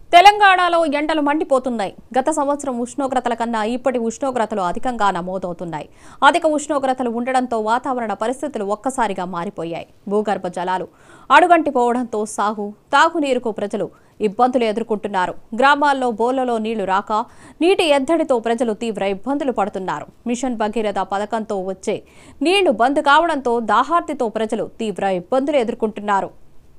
తెలంగాణలో ఎండలు మండిపోతున్నాయి గత సంవత్సరం ఉష్ణోగ్రతల కన్నా ఇప్పటి ఉష్ణోగ్రతలు అధికంగా నమోదవుతున్నాయి అధిక ఉష్ణోగ్రతలు ఉండడంతో వాతావరణ పరిస్థితులు ఒక్కసారిగా మారిపోయాయి భూగర్భ జలాలు అడుగంటిపోవడంతో సాగు తాగునీరుకు ప్రజలు ఇబ్బందులు ఎదుర్కొంటున్నారు గ్రామాల్లో బోర్లలో నీళ్లు రాక నీటి ఎద్దడితో ప్రజలు తీవ్ర ఇబ్బందులు పడుతున్నారు మిషన్ భగీరథ పథకంతో వచ్చే నీళ్లు బంద్ కావడంతో దాహార్తితో ప్రజలు తీవ్ర ఇబ్బందులు ఎదుర్కొంటున్నారు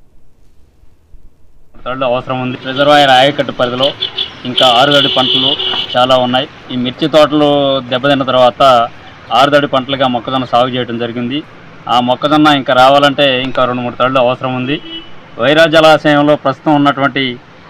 థర్డ్ అవసరం ఉంది రిజర్వాయర్ ఆయకట్టు పరిధిలో ఇంకా ఆరుదడి పంటలు చాలా ఉన్నాయి ఈ మిర్చి తోటలు దెబ్బతిన్న తర్వాత ఆరుదడి పంటలుగా మొక్కజొన్న సాగు చేయడం జరిగింది ఆ మొక్కజొన్న ఇంకా రావాలంటే ఇంకా రెండు మూడు తళ్ళు అవసరం ఉంది వైరా జలాశయంలో ప్రస్తుతం ఉన్నటువంటి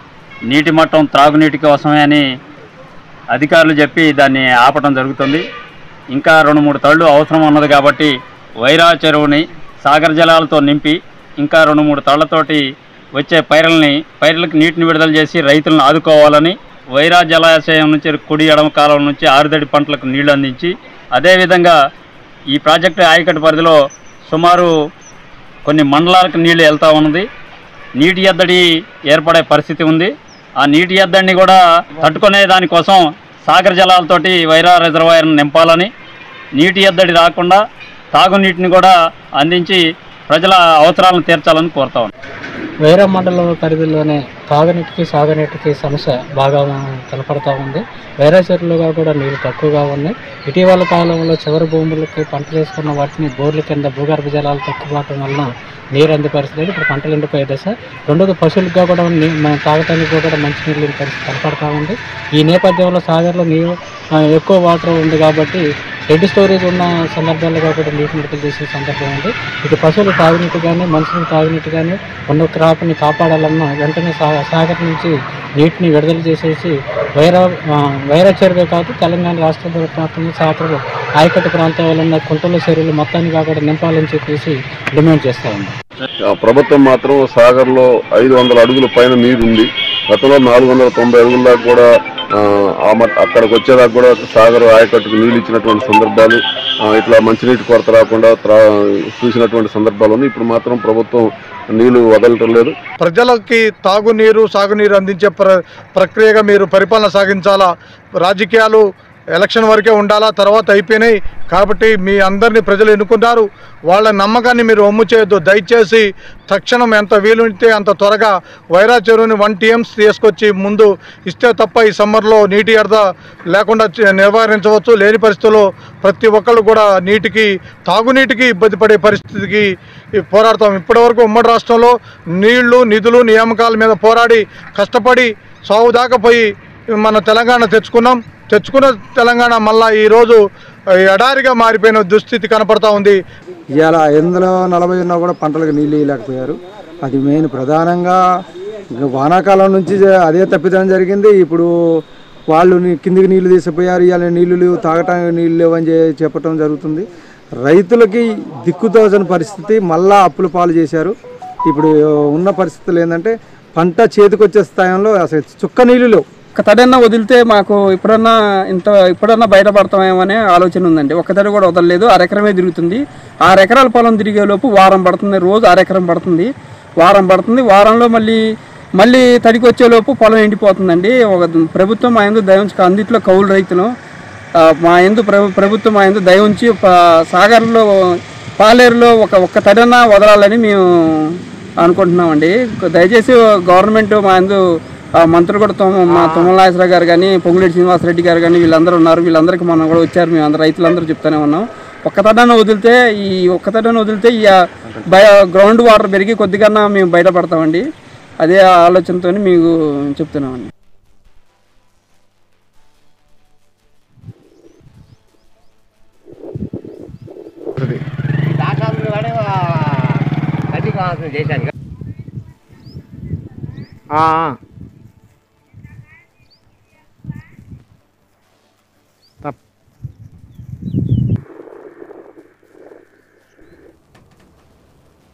నీటి మట్టం త్రాగునీటి కోసమే అని అధికారులు చెప్పి దాన్ని ఆపటం జరుగుతుంది ఇంకా రెండు మూడు తళ్ళు అవసరం ఉన్నది కాబట్టి వైరా చెరువుని సాగర జలాలతో నింపి ఇంకా రెండు మూడు తళ్లతోటి వచ్చే పైరల్ని పైరలకు నీటిని విడుదల చేసి రైతులను ఆదుకోవాలని వైరా జలాశయం నుంచి కుడి ఎడమ కాలం నుంచి ఆరుదడి పంటలకు నీళ్లు అందించి అదేవిధంగా ఈ ప్రాజెక్టు ఆయకట్టు పరిధిలో సుమారు కొన్ని మండలాలకు నీళ్లు వెళ్తూ ఉన్నది నీటి ఎద్దడి ఏర్పడే పరిస్థితి ఉంది ఆ నీటి ఎద్దడిని కూడా తట్టుకునే దానికోసం సాగర జలాలతోటి వైరా రిజర్వాయర్ను నింపాలని నీటి ఎద్దడి రాకుండా తాగునీటిని కూడా అందించి ప్రజల అవసరాలను తీర్చాలని కోరుతా ఉన్నాం వేరే మండలం పరిధిలోనే తాగునీటికి సాగునీటికి సమస్య బాగా కనపడతా ఉంది వేరే చెరువులుగా కూడా నీళ్ళు తక్కువగా ఉన్నాయి ఇటీవల కాలంలో చివరి భూములకి పంటలు వేసుకున్న వాటిని బోర్ల కింద భూగర్భ జలాలు తక్కువటం వలన నీరు అందే పరిస్థితి లేదు. ఇప్పుడు పంటలు ఎండిపోయే దశ రెండోది పశువులుగా కూడా నీ- మన తాగటానికి కూడా మంచి నీళ్ళు లేని పరిస్థితి కనపడతా ఉంది ఈ నేపథ్యంలో సాగర్లో నీరు ఆ, ఎక్కువ వాటర్ ఉంది కాబట్టి డెడ్ స్టోరేజ్ ఉన్న సందర్భాల్లో కూడా నీటిని విడుదల చేసే సందర్భం ఉంది ఇటు పశువులు తాగునీటి కానీ మనుషులు తాగునీటి కానీ ఉన్న క్రాప్ని కాపాడాలన్నా వెంటనే సా సాగర్ నుంచి నీటిని విడుదల చేసేసి వైరా ఆ, వైరా చెరువే కాదు తెలంగాణ రాష్ట్ర వ్యాప్తంగా సాగర్ ఆయకట్టు ప్రాంతాల్లో ఉన్న కుంటల చెరువులు మొత్తాన్ని కాకుండా నింపాలని చెప్పేసి డిమాండ్ చేస్తా ఉంది ఆ ప్రభుత్వం మాత్రం సాగర్లో ఐదు వందల అడుగుల పైన నీరు ఉంది గతంలో నాలుగు వందల తొంభై అడుగుల దాకా కూడా ఆ, ఆ మట్ అక్కడికి వచ్చేదాకా కూడా సాగర్ ఆయకట్టుకు నీళ్ళు ఇచ్చినటువంటి సందర్భాలు ఆ, ఇట్లా మంచినీటి కొరత రాకుండా త్రా చూసినటువంటి సందర్భాలు ఉన్నాయి ఇప్పుడు మాత్రం ప్రభుత్వం నీళ్లు వదలటం లేదు ప్రజలకి తాగునీరు సాగునీరు అందించే ప్ర ప్రక్రియగా మీరు పరిపాలన సాగించాలా రాజకీయాలు ఎలక్షన్ వరకే ఉండాలా తర్వాత అయిపోయినాయి కాబట్టి మీ అందరినీ ప్రజలు ఎన్నుకున్నారు వాళ్ళ నమ్మకాన్ని మీరు ఒమ్ము చేయొద్దు దయచేసి తక్షణం ఎంత వీలుంటే అంత త్వరగా వైరా చెరువుని వన్ టీఎంస్ తీసుకొచ్చి ముందు ఇస్తే తప్ప ఈ సమ్మర్లో నీటి ఎడద లేకుండా చే- నివారించవచ్చు లేని పరిస్థితుల్లో ప్రతి ఒక్కళ్ళు కూడా నీటికి తాగునీటికి ఇబ్బంది పడే పరిస్థితికి ఈ పోరాడతాం ఇప్పటివరకు ఉమ్మడి రాష్ట్రంలో నీళ్లు నిధులు నియామకాల మీద పోరాడి కష్టపడి సాగు దాకా పోయి మన తెలంగాణ తెచ్చుకున్నాం తెచ్చుకున్న తెలంగాణ మళ్ళా ఈరోజు ఎడారిగా మారిపోయిన దుస్థితి కనపడతా ఉంది ఇవాళ ఎందులో నలభై ఉన్నా కూడా పంటలకు నీళ్ళు ఇవ్వలేకపోయారు అది మెయిన్ ప్రధానంగా ఇంకా వానాకాలం నుంచి జ- అదే తప్పిదం జరిగింది ఇప్పుడు వాళ్ళు నీ- కిందికి నీళ్లు తీసిపోయారు ఇవాళ నీళ్లు లేవు తాగటానికి నీళ్లు లేవు అని చె- చెప్పడం జరుగుతుంది రైతులకి దిక్కుతోచని పరిస్థితి మళ్ళా అప్పుల పాలు చేశారు ఇప్పుడు ఉన్న పరిస్థితులు ఏంటంటే పంట చేతికొచ్చే స్థాయిలో అసలు చుక్క నీళ్ళు లేవు ఒక తడన్నా వదిలితే మాకు ఇప్పుడన్నా ఇంత ఇప్పుడన్నా బయటపడతామేమో అనే ఆలోచన ఉందండి ఒక తడి కూడా వదలలేదు అరెకరమే తిరుగుతుంది ఆరు ఎకరాల పొలం తిరిగే లోపు వారం పడుతుంది రోజు అరెకరం పడుతుంది వారం పడుతుంది వారంలో మళ్ళీ మళ్ళీ తడికి వచ్చేలోపు పొలం ఎండిపోతుందండి ఒక ప్రభుత్వం మా ఎందు దయ ఉంచి అందిట్లో కౌలు రైతులు ఆ, మా ఎందు ప్రభు ప్రభుత్వం మా ఎందు దయ ఉంచి ప- సాగర్లో పాలేరులో ఒక ఒక్క తడన్నా వదలాలని మేము అనుకుంటున్నామండి దయచేసి గవర్నమెంట్ మా ఎందు ఆ మంత్రులు కూడా తొమ్మ మా తుమ్మల నాగేశ్వరరావు గారు కానీ పొంగులేటి శ్రీనివాసరెడ్డి గారు కానీ వీళ్ళందరూ ఉన్నారు వీళ్ళందరికీ మనం కూడా వచ్చారు మేము అందరూ రైతులందరూ చెప్తానే ఉన్నాం ఒక్క తడాన్ని వదిలితే ఈ ఒక్క తడాన్ని వదిలితే ఈ ఆ బయ గ్రౌండ్ వాటర్ పెరిగి కొద్దిగా మేము బయటపడతామండి అదే ఆలోచనతో మీకు చెప్తున్నామండి ఆ, ఆ.